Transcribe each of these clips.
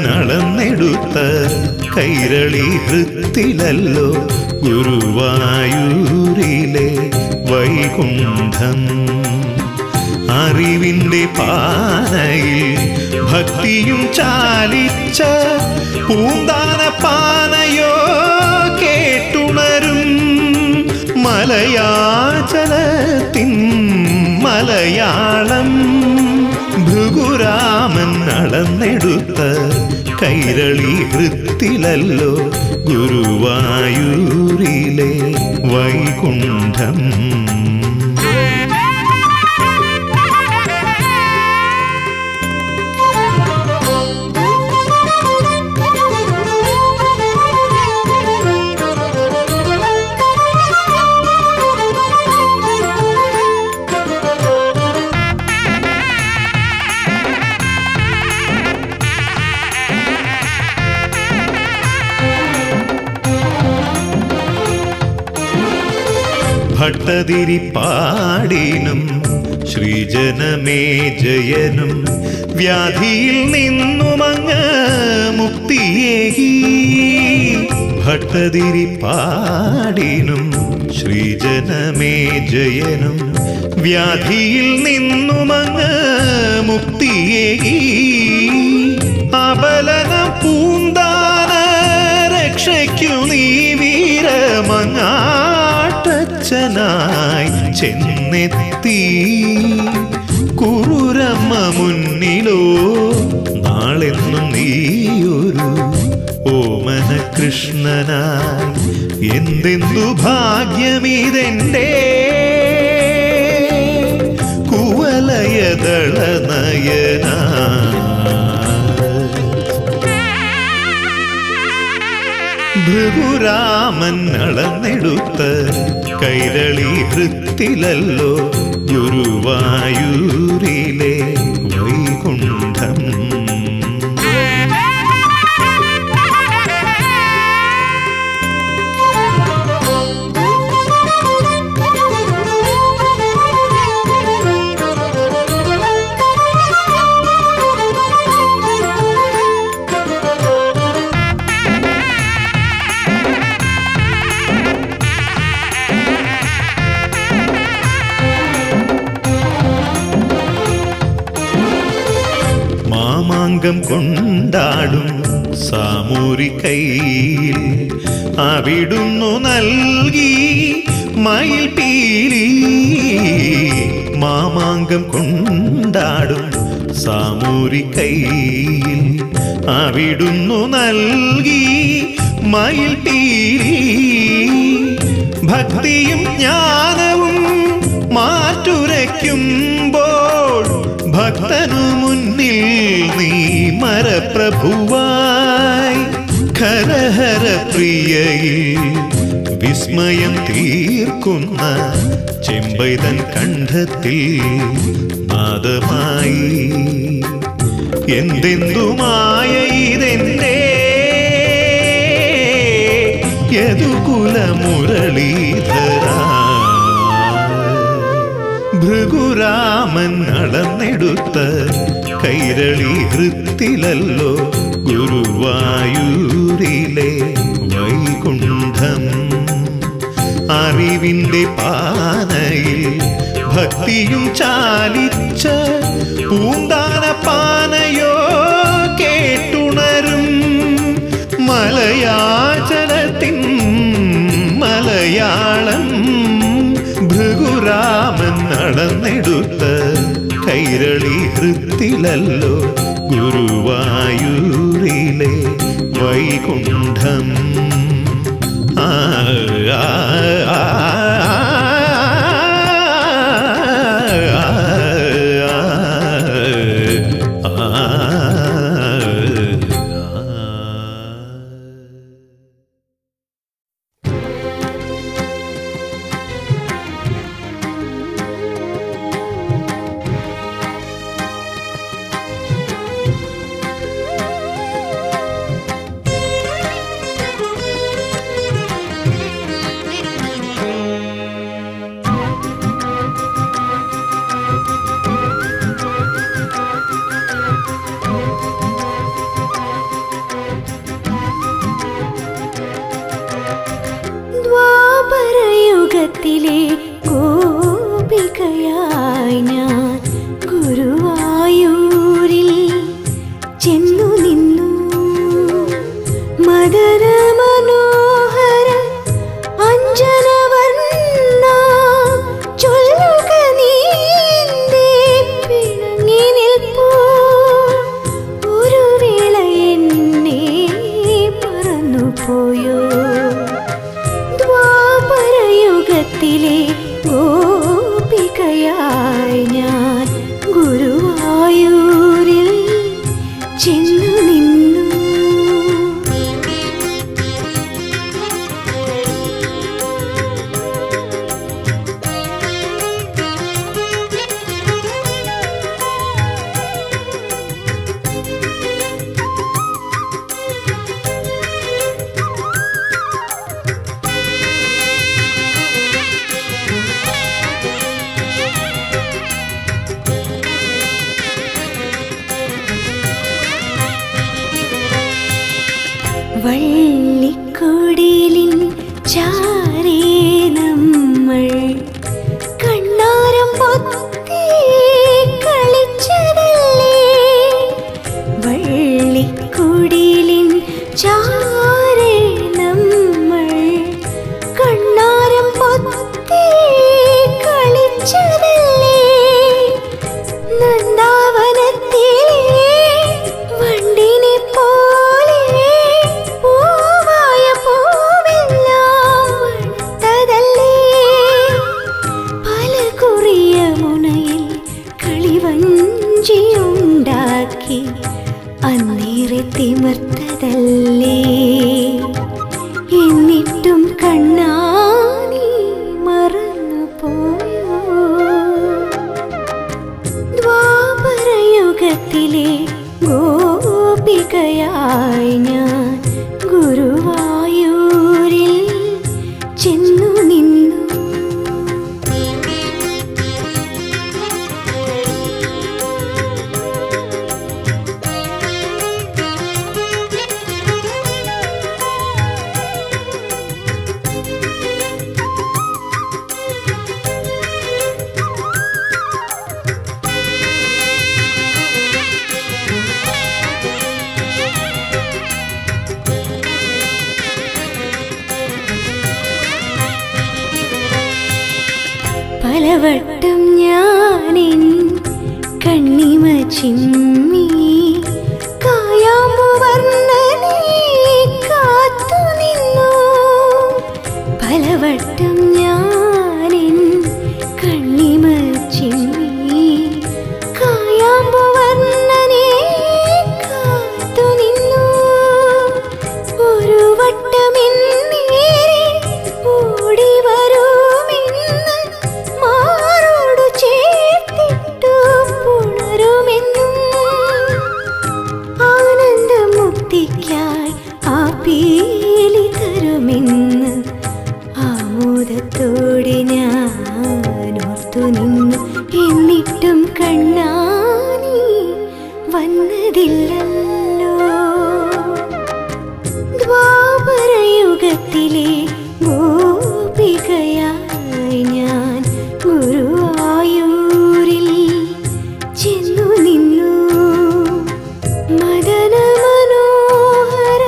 ഗുരുവാമന്നളന്നെടുത്ത കൈരളി ഹൃത്തിലല്ലോ ഗുരുവായൂരിലെ വൈകുണ്ഠം അറിവിൻ്റെ പാനയിൽ ഭക്തിയും ചാലിച്ച പൂന്താന പാനയോ കേട്ടുണരും മലയാചലത്തിൻ മലയാളം ഭൃഗുരാമൻ അളന്നെടുത്ത കൈരളി ഹൃത്തിലല്ലോ ഗുരുവായൂരിലെ വൈകുണ്ഠം ഭട്ടതിരിപ്പാടിനും ശ്രീജനമേ ജയനും വ്യാധിയിൽ നിന്നുമങ്ങ് മുക്തിയേകി ഭട്ടതിരിപ്പാടിനും ശ്രീജനമേ ജയനും വ്യാധിയിൽ നിന്നുമങ്ങ് മുക്തിയേകി അബലന പൂന്താന രക്ഷയ്ക്കു നീ വീരമങ്ങാട്ടച്ഛനായി ചെന്നെത്തി കുറുരമ്മ മുന്നിലോ നാളെന്നും നീയൊരു ഓമന കൃഷ്ണനായി എന്തെന്തു ഭാഗ്യമിതെന്റെ കുവലയദള നയനാ ഭൃഗുരാമൻ അളന്നെടുത്ത കൈരളി ഹൃത്തിലല്ലോ ഗുരുവായൂരിലെ വൈകുണ്ഠം മാമാങ്കം കൊണ്ടാടും സാമൂരിക്കൈയിൽ അവിടുന്നു നൽകി മയിൽ പീലി മാമാങ്കം കൊണ്ടാടും സാമൂരിക്കൈയിൽ അവിടുന്നു നൽകി മയിൽ പീലി ഭക്തിയും ജ്ഞാനവും മാറ്റുരയ്ക്കുമ്പോൾ ഭക്തനു മുന്നിൽ നീ മരപ്രഭുവായി ഖരഹര പ്രിയയിൽ വിസ്മയം തീർക്കുന്ന ചെമ്പൈതൻ കണ്ഠത്തിൽ നാദമായി എന്തെന്തുമായ ഇതെന്റെ യദുകുലമുരളീധര ഭൃഗുരാമൻ അളന്നെടുത്ത കൈരളി ഹൃത്തിലല്ലോ ഗുരുവായൂരിലെ വൈകുണ്ഠം അറിവിൻ്റെ പാനയിൽ ഭക്തിയും ചാലിച്ച പൂന്താന പാനയോ കേട്ടുണരും മലയാചലത്തിൻ മലയാളം ഭൃഗുരാമൻ നടന്നെടുത്ത കൈരളി ഹൃത്തിലല്ലോ ഗുരുവായൂരിലെ വൈകുണ്ഠം ആ ആ, ആ, ആ, ആ. ആ ദ്വാരകയിൽവന്നുവീണ ഗോപികയായി ഞാൻ ഗുരുവായൂരിൽ ചെന്നു നിന്നു മദന മനോഹര അഞ്ജനവർണ്ണ ചൊല്ലുക നീ എന്തേ പിണങ്ങി നിൽപ്പൂ ഒരു വേള എന്നെ പറന്നു പോയോ ദ്വാപരയുഗത്തിലെ ഗോപികയായി ഞാൻ ഗുരുവായൂരിൽ ചെന്നു നിന്നു വള്ളിക്കുടിലിൻ ചാരേ നമ്മൾ കണ്ണാരം പൊത്തി കളിച്ചതല്ലേ വള്ളിക്കുടിലിൻ ചാരേ നമ്മൾ കണ്ണാരം പൊത്തി കളിച്ചതല്ലേ നന്ദാവനത്തിലെ വണ്ടിനെ പോലെ പൂവായ പൂവെല്ലാം മണത്തതല്ലേ പല കുറിയ മുനയിൽ കളിവഞ്ചിയുണ്ടാക്കി അന്നേറെ തിമർത്തതല്ലേ എന്നിട്ടും കണ്ണാനി മറന്നു പോയോ ദ്വാപരയുഗത്തിലെ ഗോപികയായി ഞാൻ ഗുരുവായൂരിൽ ചെന്നു നിന്നു പലവട്ടം ഞാനിൻ കണ്ണിമ ചിമ്മി കായാമ്പു വർണ്ണനെ കാത്തു നിന്നു പലവട്ടം ഞാനിൻ കണ്ണിമ ചിമ്മി കായാമ്പു വർണ്ണനെ കാത്തു നിന്നു ഒരു വട്ടമെന്നേരെ ഓടി വരുമെന്ന് മാറോടു ചേർത്തിട്ടു പുണരുമെന്നും ആനന്ദമുക്തിക്കായി ആ പീലി തരുമെന്ന് ആമോദത്തോടെ ഞാൻ ഓർത്തു നിന്നു എന്നിട്ടും കണ്ണാനി വന്നതില്ലല്ലോ ദ്വാപരയുഗത്തിലെ ഗോപികയായി ഞാൻ ഗുരുവായൂരിൽ ചെന്നു നിന്നു മദന മനോഹര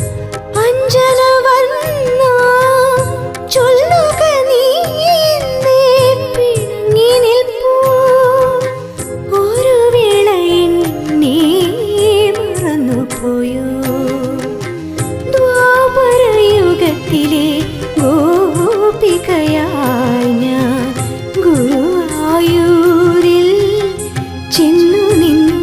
അഞ്ജനവർണ്ണ ചൊല്ലുക നീ എന്തേ പിണങ്ങി നിൽപ്പൂ ഒരു വേള എന്നെ മറന്നു പോയോ ദ്വാപരയുഗത്തിലെ ഗോപികയായി ഞാൻ ഗുരുവായൂരിൽ ചെന്നു നിന്നു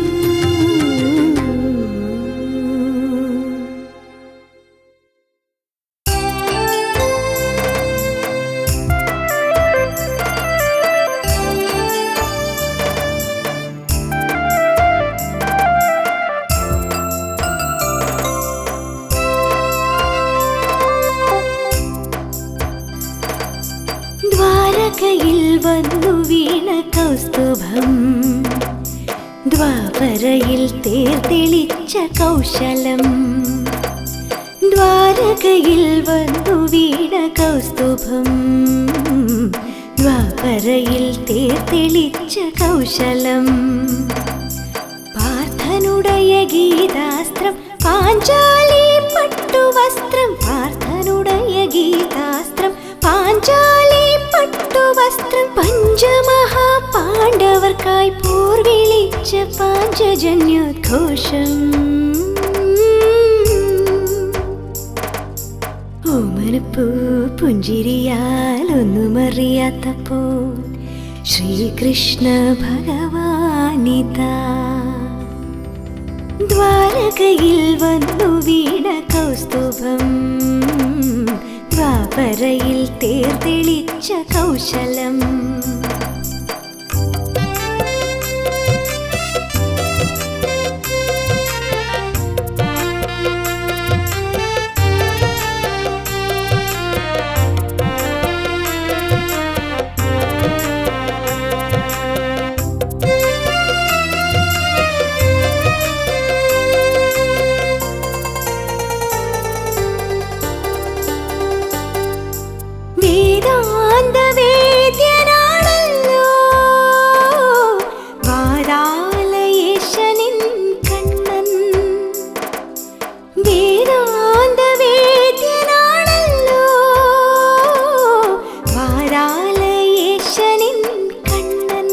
ദ്വാരകയിൽ വന്നു വീണ കൗസ്തുഭം ദ്വാപരയിൽ തേർതെളിച്ച കൗശലം ദ്വാരകയിൽ വന്നു വീണ കൗസ്തുഭം ദ്വാപരയിൽ തേർത്തെളിച്ച കൗശലം പാർത്ഥനുടയ ഗീതാസ്ത്രം പാഞ്ചാലി പട്ടുവസ്ത്രം പാർത്ഥനുടയ ഗീതാസ്ത്രം പാഞ്ചാലി പട്ടുവസ്ത്രം പഞ്ചമഹാ പാണ്ഡവർക്കായി പോർ വിളിച്ച പാഞ്ചജന്യോദ്ഘോഷം ഓമനപ്പൂ പുഞ്ചിരിയാൽ ഒന്നുമറിയാത്തപ്പോൾ ശ്രീകൃഷ്ണ ഭഗവാനിതാ ദ്വാരകയിൽ വന്നു വീണ കൗസ്തുഭം ദ്വാപരയിൽ തേർത്തെളിച്ച കൗശലം വേദാന്ത വേദ്യനാണല്ലോ വാരാലയേശനിൻ കണ്ണൻ വേദാന്ത വേദ്യനാണല്ലോ വാരാലയേശനിൻ കണ്ണൻ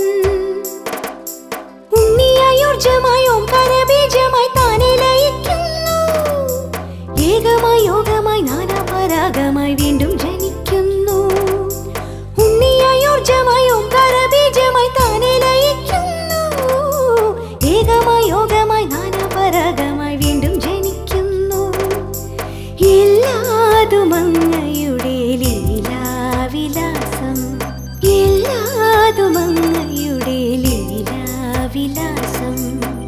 ഉണ്ണിയായോർജമായി ഓംകാരബീജമായി താനെ ലയിക്കുന്നു ഏകമായി യോഗമായി നാനാപരാഗമായി വീണ്ടും ജനിക്കുന്നു ഉണ്ണിയായോർജമായി ഓംകാരബീജമായി താനെ ലയിക്കുന്നു ഏകമായി യോഗമായി നാനാപരാഗമായി വീണ്ടും ജനിക്കുന്നു എല്ലാതും അങ്ങയുടെ ലീലാവിലാസം എല്ലാതും അങ്ങയുടെ ലീലാവിലാസം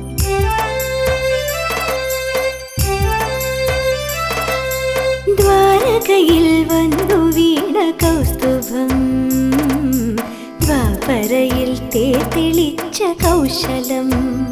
ദ്വാരകയിൽ വന്നു വീണ കൗസ്തുഭം ദ്വാപരയിൽ തേർത്തെളിച്ച കൗശലം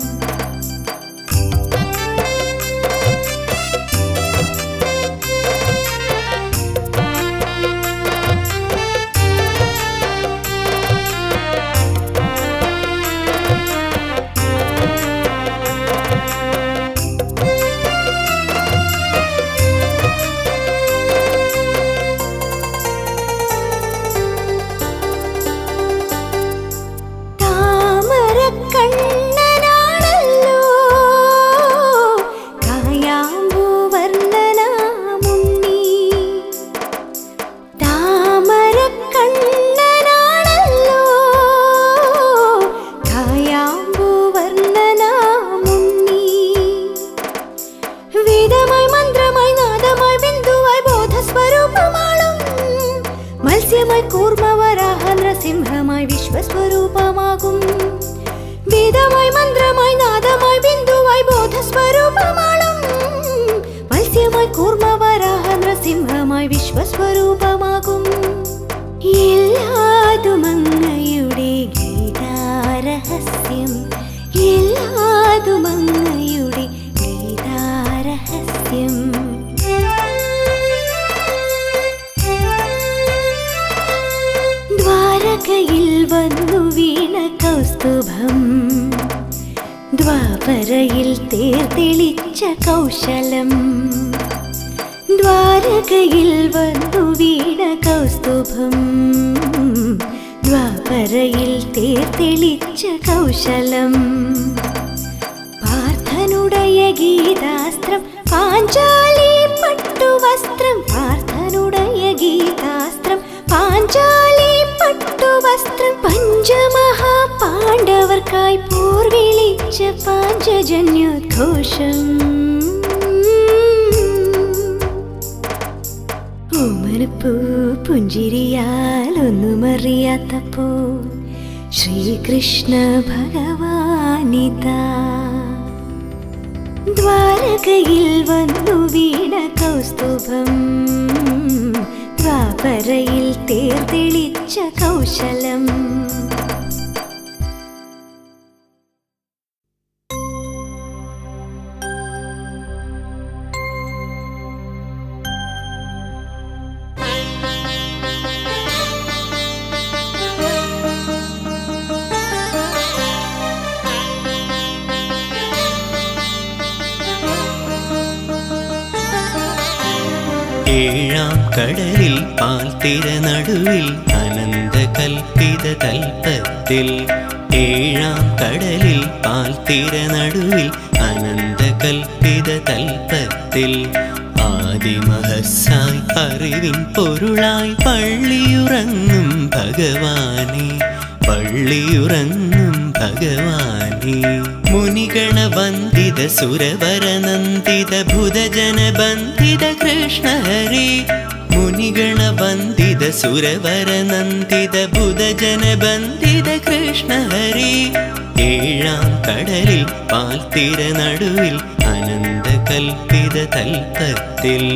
താമരക്കണ്ണനാണല്ലോ കായാമ്പൂവർണ്ണനാമുണ്ണി താമരക്കണ്ണനാണല്ലോ കായാമ്പൂവർണ്ണനാമുണ്ണി വേദമായി മന്ത്രമായി നാദമായി ബിന്ദുവായി ബോധസ്വരൂപമാളും മത്സ്യമായി കൂർമ്മവരാഹ നൃസിംഹമായി വിശ്വസ്വരൂപമാകും വേദമായി മന്ത്രമായി നാദമായി ബിന്ദുവായി ബോധസ്വരൂപമാളും മത്സ്യമായി കൂർമ്മവരാഹ നൃസിംഹമായി വിശ്വസ്വരൂപമാകും എല്ലാതും അങ്ങയുടെ ഗീതാരഹസ്യം എല്ലാതും അങ്ങയുടെ ഗീതാരഹസ്യം ദ്വാരകയിൽ വന്നു വീണ കൗസ്തുഭം ദ്വാപരയിൽ തേർത്തെളിച്ച കൗശലം ദ്വാരകയിൽ വന്നു വീണ കൗസ്തുഭം ദ്വാപരയിൽ തേർത്തെളിച്ച കൗശലം പാർത്ഥനുടയ ഗീതാസ്ത്രം പാഞ്ചാലി പട്ടുവസ്ത്രം പാർത്ഥനുടയ ഗീതാസ്ത്രം പാഞ്ചാലി പട്ടുവസ്ത്രം പഞ്ചമഹാ പാണ്ഡവർക്കായി പോർ വിളിച്ച പാഞ്ചജന്യോദ്ഘോഷം ഓമനപ്പൂ പുഞ്ചിരിയാൽ ഒന്നുമറിയാത്തപ്പോൾ ശ്രീകൃഷ്ണ ഭഗവാനിതാ ദ്വാരകയിൽ വന്നു വീണ കൗസ്തുഭം ദ്വാപരയിൽ തേർത്തെളിച്ച കൗശലം ആ ഏഴാം കടലിൽ പാൽത്തിര നടുവിൽ അനന്ത കൽപ്പിത തൽപ്പത്തിൽ ഏഴാം കടലിൽ പാൽത്തിര നടുവിൽ അനന്ത കൽപ്പിത തൽപ്പത്തിൽ ആദിമഹസായി അറിവിൻ പൊരുളായി പള്ളിയുറങ്ങും ഭഗവാനെ പള്ളിയുറങ്ങും ഭഗവാനെ മുനിഗണ വന്ദിത സുരവര നന്ദിത ഭുതജന ബന്ധിത കൃഷ്ണ ഹരി മുനിഗണ വന്ദിത സുരവര നന്ദിത ഭുതജന ബന്ധിത കൃഷ്ണ ഹരി ഏഴാം കടലിൽ പാൽത്തിര നടുവിൽ അനന്ത കൽപ്പിത തൽപ്പത്തിൽ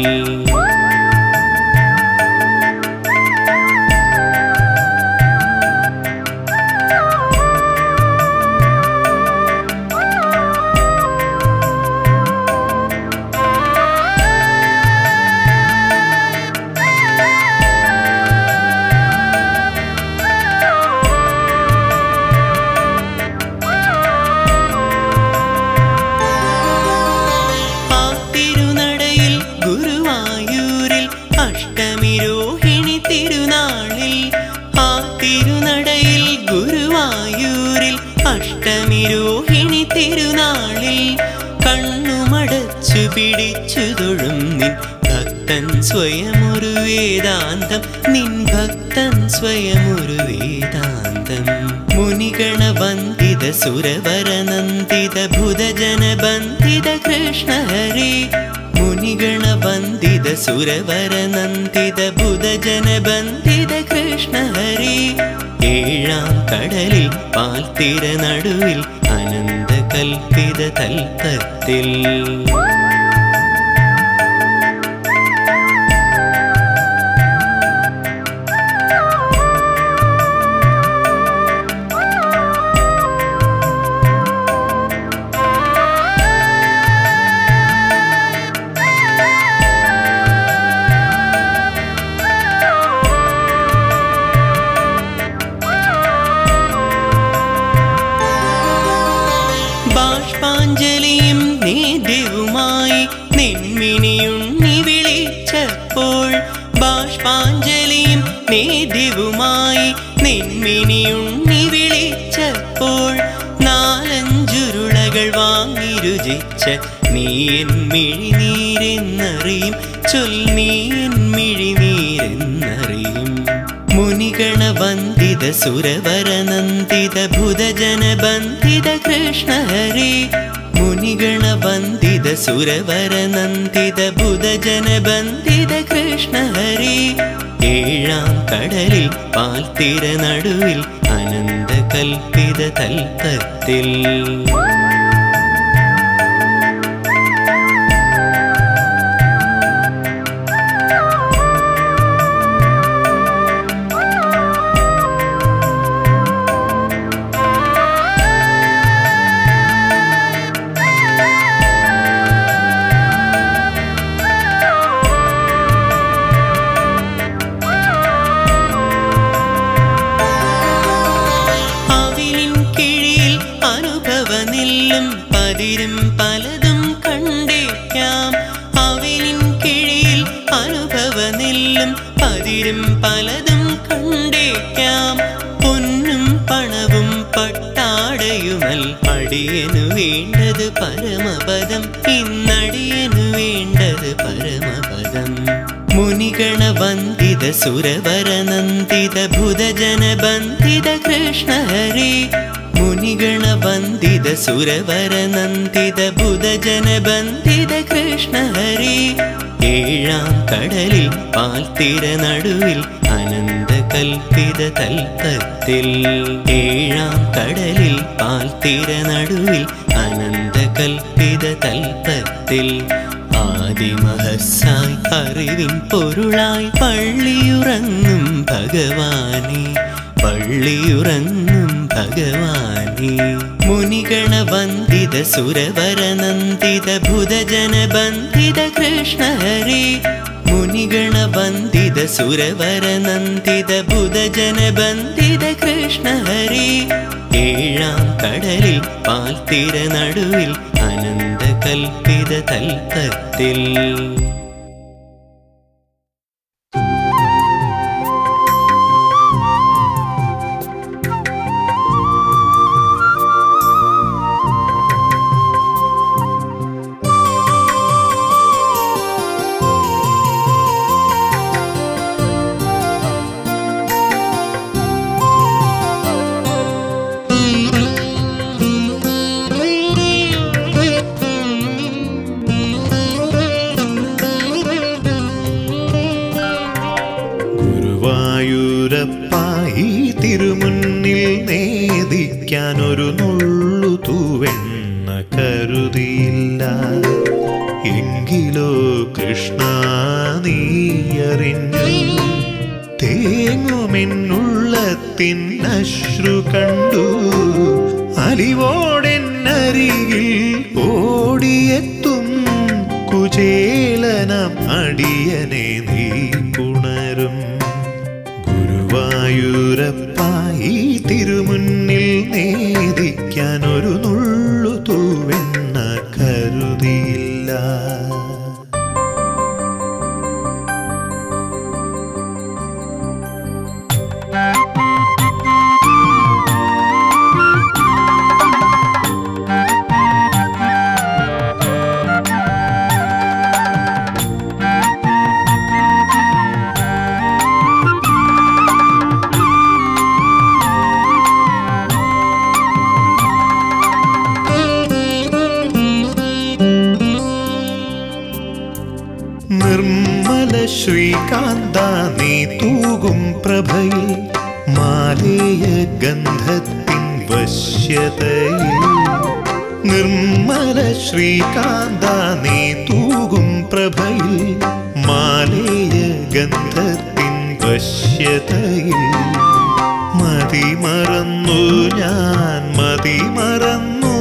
ആ തിരുനടയിൽ ഗുരുവായൂരിൽ അഷ്ടമി രോഹിണി തിരുനാളിൽ ആ തിരുനടയിൽ ഗുരുവായൂരിൽ അഷ്ടമി രോഹിണി തിരുനാളിൽ കണ്ണുമടച്ചു പിടിച്ചു തൊഴും നിൻ ഭക്തൻ സ്വയമൊരു വേദാന്തം നിൻ ഭക്തൻ സ്വയമൊരു വേദാന്തം മുനിഗണ വന്ദിത സുരവര നന്ദിത ഭുതജന ബന്ധിത കൃഷ്ണ ഹരി മുനിഗണ വന്ദിത സുരവര നന്ദിത ഭുതജന ബന്ധിത കൃഷ്ണ ഹരി ഏഴാം കടലിൽ പാൽത്തിര നടുവിൽ അനന്ത കൽപ്പിത തൽപ്പത്തിൽ ബാഷ്പാഞ്ജലിയും നേദ്യവുമായി നിൻമിനിയുണ്ണി വിളിച്ചപ്പോൾ ബാഷ്പാഞ്ജലിയും നേദ്യവുമായി നിൻമിനിയുണ്ണി വിളിച്ചപ്പോൾ നാലഞ്ചുരുളകൾ വാങ്ങി രുചിച്ച നീ എൻ മിഴിനീരെന്നറിയും ചൊൽ നീ എൻ മിഴിനീരെന്നറിയും മുനിഗണ വന്ദിത സുരവര നന്ദിത ഭുതജന ബന്ധിത കൃഷ്ണ ഹരി മുനിഗണ വന്ദിത സുരവര നന്ദിത ഭുതജന ബന്ധിത കൃഷ്ണ ഹരി ഏഴാം കടലിൽ പാൽത്തിര നടുവിൽ അനന്ത കൽപ്പിത തൽപ്പത്തിൽ അവിലിൻ കിഴിയിൽ അനുഭവ നില്ലും പതിരും പലതും കണ്ടേക്കാം അവിലിൻ കിഴിയിൽ അനുഭവ നില്ലും പതിരും പലതും കണ്ടേക്കാം പൊന്നും പണവും പട്ടാടയുമൽ അടിയനു വേണ്ടത് പരമപദം ഇന്നടിയനു വേണ്ടത് പരമപദം മുനിഗണ വന്ദിത സുരവര നന്ദിത ഭുതജന ബന്ധിത കൃഷ്ണ ഹരി മുനിഗണ വന്ദിത സുരവര നന്ദിത ഭുതജന ബന്ധിത കൃഷ്ണ ഹരി ഏഴാം കടലിൽ പാൽത്തിര നടുവിൽ അനന്ത കൽപ്പിത തൽപ്പത്തിൽ ഏഴാം കടലിൽ പാൽത്തിര നടുവിൽ അനന്ത കൽപ്പിത തൽപ്പത്തിൽ ആദിമഹസായി അറിവിൻ പൊരുളായി പള്ളിയുറങ്ങും ഭഗവാനെ പള്ളിയുറങ്ങും ഭഗവാനെ മുനിഗണ വന്ദിത സുരവര നന്ദിത ഭുതജന ബന്ധിത കൃഷ്ണ ഹരി മുനിഗണ വന്ദിത സുരവര നന്ദിത ഭുതജന ബന്ധിത കൃഷ്ണ ഹരി ഏഴാം കടലിൽ പാൽത്തിര നടുവിൽ അനന്ത കൽപ്പിത തൽപ്പത്തിൽ എങ്കിലോ കൃഷ്ണ നീയറിഞ്ഞു തേങ്ങുമെന്നുള്ളത്തിൻ അശ്രു കണ്ടു അലിവോടെന്നരികിൽ ഓടിയെത്തും കുചേലനം അടിയനെ നീ പുണരും ഗുരുവായൂരപ്പായി തിരുമുന്നിൽ നേദിക്കാൻ ഒരു നുള്ളു തൂവെണ്ണ കരുതിയില്ല നിർമ്മല ശ്രീകാന്ത നീ തൂകും പ്രഭയിൽ മാലേയ ഗന്ധത്തിൻ വശ്യതയിൽ നിർമ്മല ശ്രീകാന്ത നീ തൂകും പ്രഭയിൽ മാലേയ ഗന്ധത്തിൻ വശ്യതയിൽ മതി മറന്നു ഞാൻ മതി മറന്നു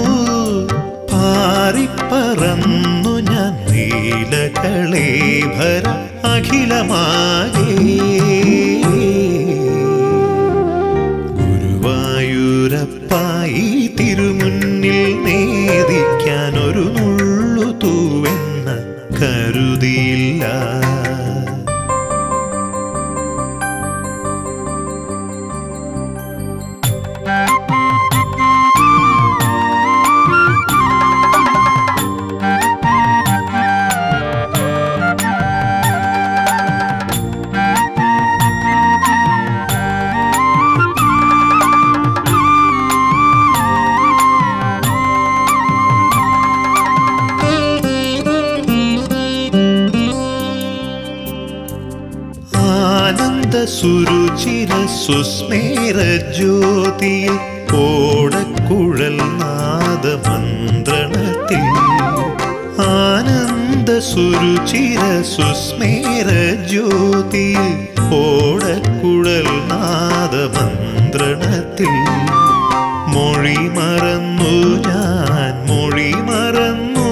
പാറിപ്പറന്നു ഞാൻ നീലകളേഭര അഖിലമാകെ ഗുരുവായൂരപ്പായി തിരുമുന്നിൽ നേദിക്കാൻ ഒരു നുള്ളു തൂവെന്ന കരുതിയില്ല ആനന്ദ സുരുചിര സുസ്മേര ജ്യോതിയിൽ ഓടക്കുഴൽ നാദമന്ത്രണത്തിൽ ആനന്ദ സുരുചിര സുസ്മേര ജ്യോതിയിൽ ഓടക്കുഴൽ നാദമന്ത്രണത്തിൽ മൊഴി മറന്നു ഞാൻ മൊഴി മറന്നു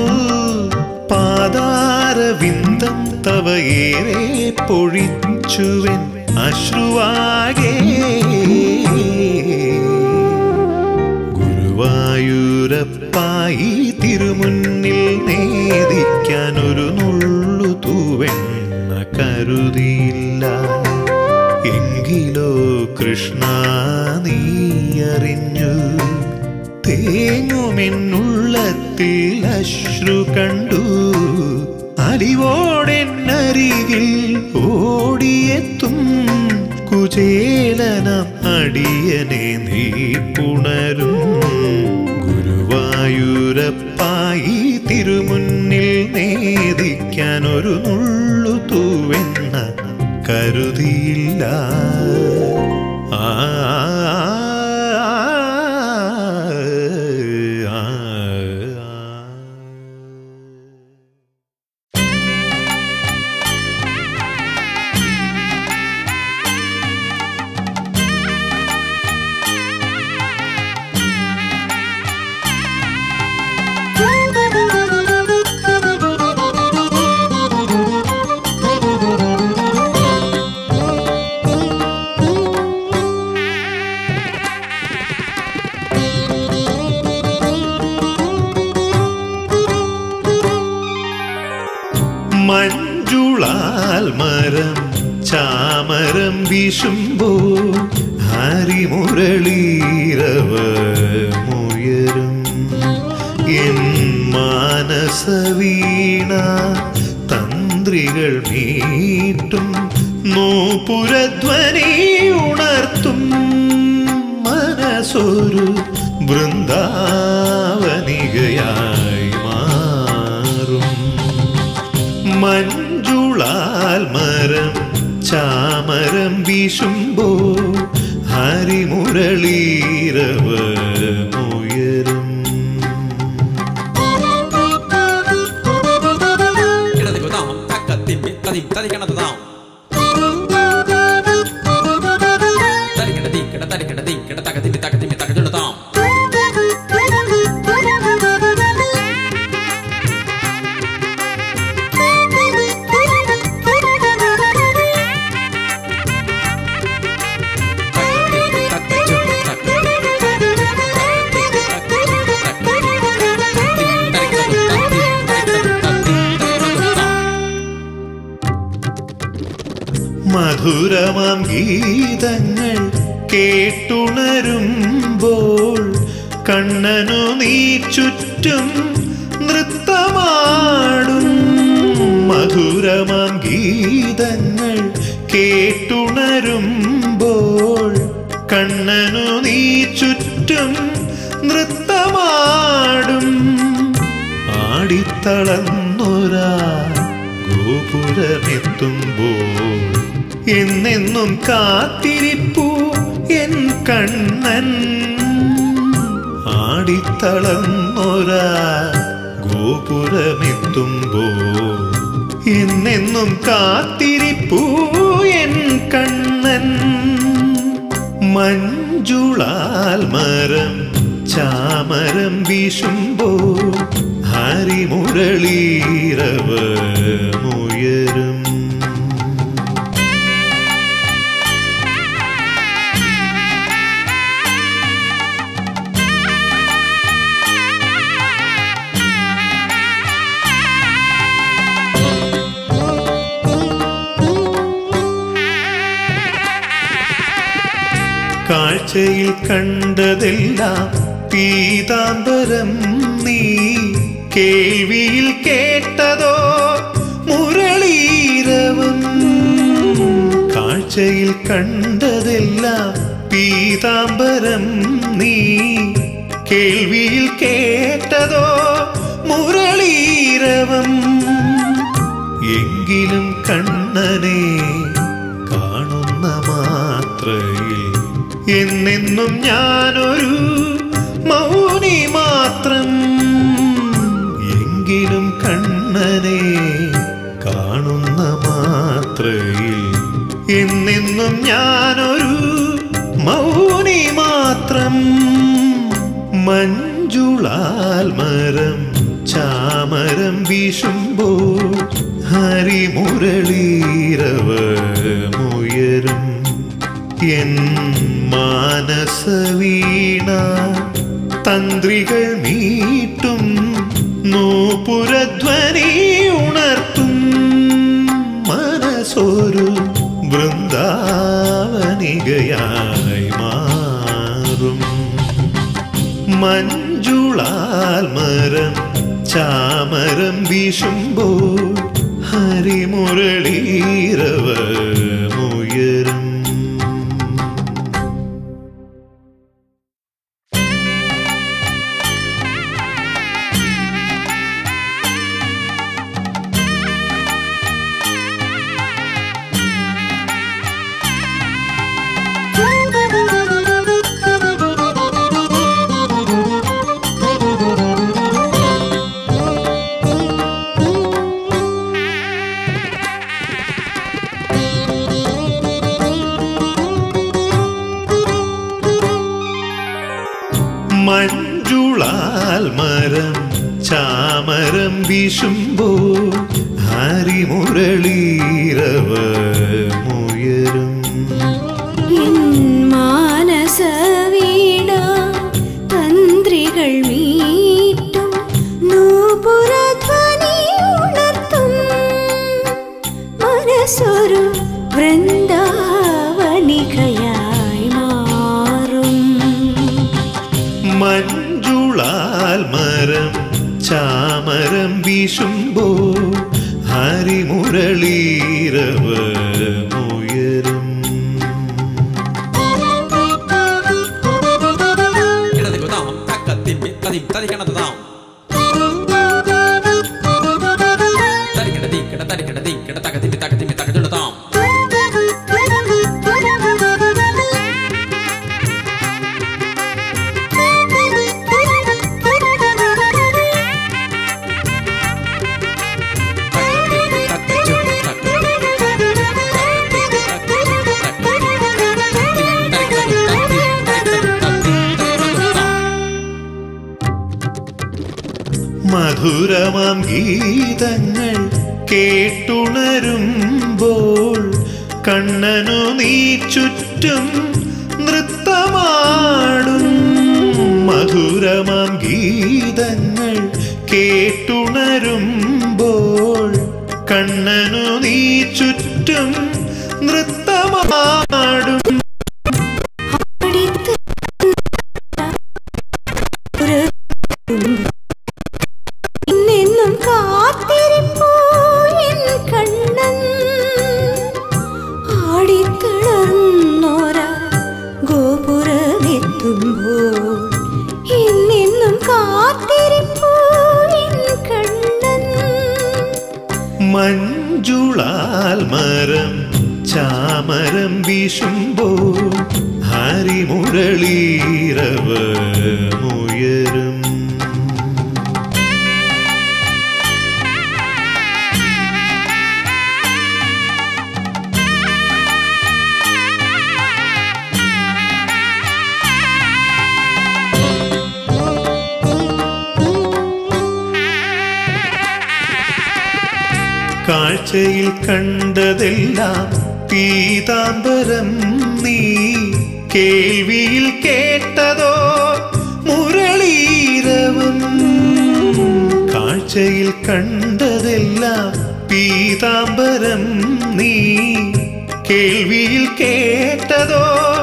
പാതാരവിന്ദം തവയേറെ പൊഴിച്ചുവൻ അശ്രുവാകെ ഗുരുവായൂരപ്പായി തിരുമുന്നിൽ നേദിക്കാൻ ഒരു നുള്ളു തൂവെണ്ണ കരുതിയില്ല എങ്കിലോ കൃഷ്ണ നീ അറിഞ്ഞു തേങ്ങുമെന്നുള്ളത്തിൽ അശ്രു കണ്ടു അലിവോടെന്നരികിൽ ഓടിയെത്തും കുചേലനം അടിയനെ നീ പുണരും ഗുരുവായൂരപ്പായി തിരുമുന്നിൽ നേദിക്കാൻ ഒരു നുള്ളു തൂവെണ്ണ കരുതിയില്ല ആ മഞ്ജുളാൽ മരം ചാമരം വീശുമ്പോൾ ഹരിമുരളീരവ മുയരും എൻ മാനസവീണ തന്ത്രികൾ മീട്ടും നോപുരധ്വനി ഉണർത്തും മനസ്സൊരു വൃന്ദാവനികയായി മാറും മഞ്ജുളാൽ മരം ചാമരം വീശുമ്പോൾ ഹരിമുരളീരവ മുയരും ഇടത് തതിം തതിക്കണതാം തരികിട തീക്കിട തരികിട തീക്കിട തകതിമി തകതിമി തകതിടതാം മധുരമാം ഗീതങ്ങൾ കേട്ടുണരുമ്പോൾ കണ്ണനു നീ ചുറ്റും നൃത്തമാടും മധുരമാം ഗീതങ്ങൾ കേട്ടുണരുമ്പോൾ കണ്ണനു നീ ചുറ്റും നൃത്തമാടും ആടിത്തളന്നൊരാ ഗോപുരമെത്തുമ്പോൾ എന്നെന്നും കാത്തിരിപ്പൂ എൻ കണ്ണൻ ആടിത്തളന്നൊരാ ഗോപുരമെത്തുമ്പോൾ എന്നെന്നും കാത്തിരിപ്പൂ എൻ കണ്ണൻ മഞ്ജുളാൽ മരം ചാമരം വീശുമ്പോൾ ഹരിമുരളീരവമുയരും കാഴ്ചയിൽ കണ്ടതെല്ലാം പീതാംബരം നീ കേൾവിയിൽ കേട്ടതോ മുരളീരവം കാഴ്ചയിൽ കണ്ടതെല്ലാം പീതാംബരം നീ കേൾവിയിൽ കേട്ടതോ മുരളീരവം എങ്കിലും കണ്ണനെ കാണുന്ന മാത്രയിൽ എന്നെന്നും ഞാനൊരു മൗനി മാത്രം എങ്കിലും കണ്ണനെ കാണുന്ന മാത്രയിൽ എന്നെന്നും ഞാനൊരു മൗനി മാത്രം മഞ്ജുളാൽ മരം ചാമരം വീശുമ്പോൾ ഹരിമുരളീരവമുയരും എൻ മാനസവീണ തന്ത്രികൾ മീട്ടും നൂപുരധ്വനി ഉണർത്തും മനസ്സൊരു വൃന്ദാവനികയായി മാറും മഞ്ജുളാൽ മരം ചാമരം വീശുമ്പോൾ ഹരിമുരളീരവമുയരും മഞ്ജുളാൽ മരം ചാമരം വീശുമ്പോൾ ഹരിമുരളീരവമുയരും എൻ മാനസവീണ തന്ത്രികൾ മീട്ടും നൂപുരധ്വനി ഉണർത്തും മനസ്സൊരു വൃന്ദാവനികയായി മാറും മഞ്ജുളാൽ മരം ചാമരം വീശുമ്പോൾ ഹരിമുരളീരവമുയരും ഇടതികുതാം തക്കത്തിമ്മി തതിം തതിക്കണതാം തരികിട തീക്കിട തരികിട തീക്കിട തകതിമി തകതിമി തകതിടതാം തക്കച്ചു തക്കച്ചു മധുരമാം ഗീതങ്ങൾ കേട്ടുണരുമ്പോൾ കണ്ണനു നീ ചുറ്റും നൃത്തമാടും മധുരമാം ഗീതങ്ങൾ കേട്ടുണരുമ്പോൾ കണ്ണനു നീ ചുറ്റും നൃത്തമാടും അടിത്ത് ഒരു ഇന്നെന്നും കാത്തിരിപ്പൂ എൻ കണ്ണൻ ആടിത്തളർന്നോര ഗോപുരമെത്തുമ്പോൾ ഇന്നെന്നും കാത്തിരിപ്പൂ എൻ കണ്ണൻ മഞ്ജുളാൽ മരം ചാമരം വീശുമ്പോൾ ഹരിമുരളീരവ മുയരും കാഴ്ചയിൽ കണ്ടതെല്ലാം പീതാംബരം നീ കേൾവിയിൽ കേട്ടതോ മുരളീരവം കാഴ്ചയിൽ കണ്ടതെല്ലാം പീതാംബരം നീ കേൾവിയിൽ കേട്ടതോ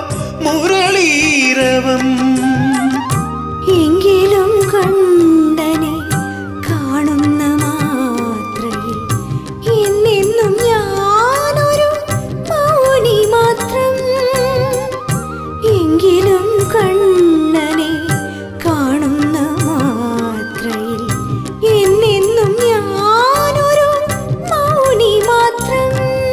മുരളീരവം എങ്കിലും കണ്ടനെ കാണുന്ന മാത്രയിൽ എന്നെന്നും ഞാനൊരു മൗനി മാത്രം എങ്കിലും കണ്ണനെ കാണുന്ന മാത്രയിൽ എന്നെന്നും ഞാനൊരു മൗനി മാത്രം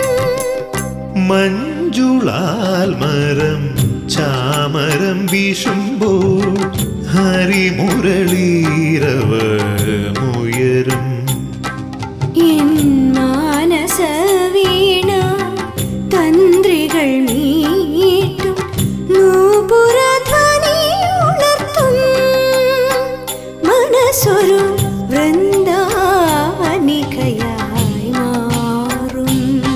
മഞ്ജുളാൽ മരം ചാമരം വീശുമ്പോൾ ഹരിമുരളീരവ മുയരും എൻ മാനസവീണ തന്ത്രികൾ മീട്ടും നൂപുരധ്വനി ഉണർത്തും മനസ്സൊരു വൃന്ദാവനികയായി മാറും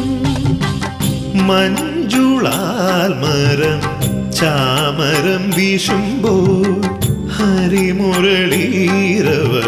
മഞ്ജുളാൽ മരം ചാമരം വീശുമ്പോൾ ഹരിമുരളീരവ